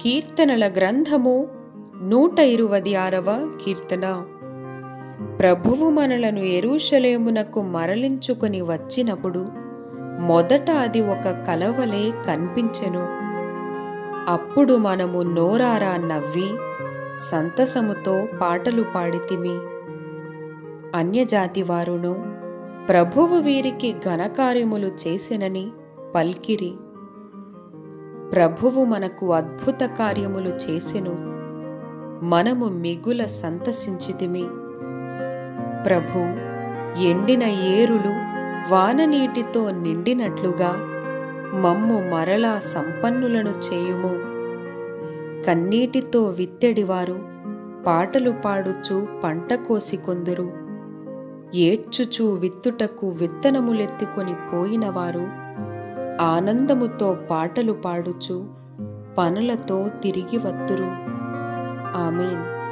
కీర్తనల గ్రంథము నూట ఇరువది ఆరవ కీర్తన ప్రభువు మనలను ఎరూషలేమునకు మరలించుకొని వచ్చినప్పుడు మొదట అది ఒక కలవలే కనిపించెను అప్పుడు మనము నోరారా నవ్వి సంతసముతో పాటలు పాడితిమి అన్యజాతి వారును ప్రభువు వీరికి ఘనకార్యములు చేసెనని పల్కిరి ప్రభువు మనకు అద్భుత కార్యములు చేసెను మనము మిగుల సంతసించితిమి ప్రభు ఎండిన ఏరులు వాననీటితో నిండినట్లుగా మమ్ము మరలా సంపన్నులను చేయుము కన్నీటితో విత్తెడివారు పాటలు పాడుచు పంట కోసికొందురు ఏడ్చుచు విత్తుటకు విత్తనములెత్తుకొని పోయినవారు ఆనందముతో పాటలు పాడుచు పనులతో తిరిగి వత్తురు ఆమెన్